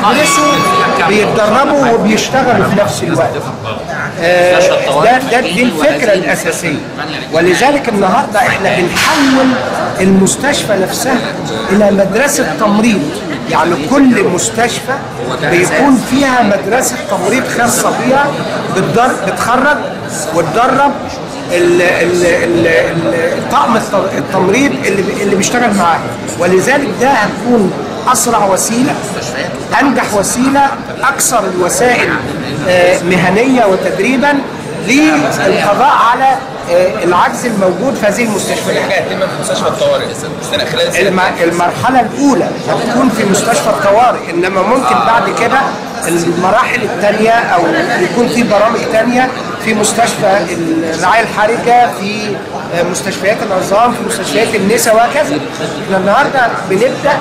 بيدرسوا بيتدربوا وبيشتغلوا في نفس الوقت آه، ده ده دي الفكره الاساسيه ولذلك النهارده احنا بنحول المستشفى نفسها الى مدرسه تمريض يعني كل مستشفى بيكون فيها مدرسه تمريض خاصه بيها بتدر- بتخرج وتدرب ال- ال- ال- ال- الطقم الت- التمريض اللي اللي بيشتغل معاه ولذلك ده هتكون اسرع وسيله انجح وسيله اكثر الوسائل آه، مهنيه وتدريبا للقضاء على آه، العجز الموجود في هذه المستشفيات حاجه هتتم في مستشفى الطوارئ السنه خلال السنه الم- المرحلة الأولى هتكون في مستشفى الطوارئ إنما ممكن بعد كده المراحل الثانية أو يكون في برامج ثانية في مستشفى الرعاية الحرجة في مستشفيات العظام في مستشفيات النساء وهكذا احنا النهارده بنبدأ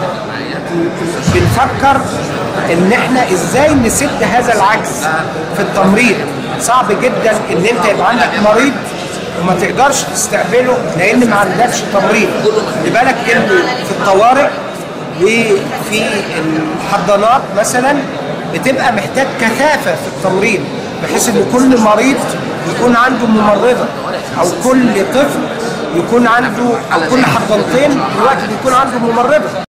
بنفكر ان احنا ازاي نسد هذا العجز في التمريض صعب جدا ان انت يبقى عندك مريض وما تقدرش تستقبله لان ما عندكش تمريض خلي بالك انه في الطوارئ وفي الحضانات مثلا بتبقى محتاج كثافه في التمريض بحيث ان كل مريض يكون عنده ممرضه او كل طفل يكون عنده او كل حضانتين دلوقتي بيكون عنده ممرضه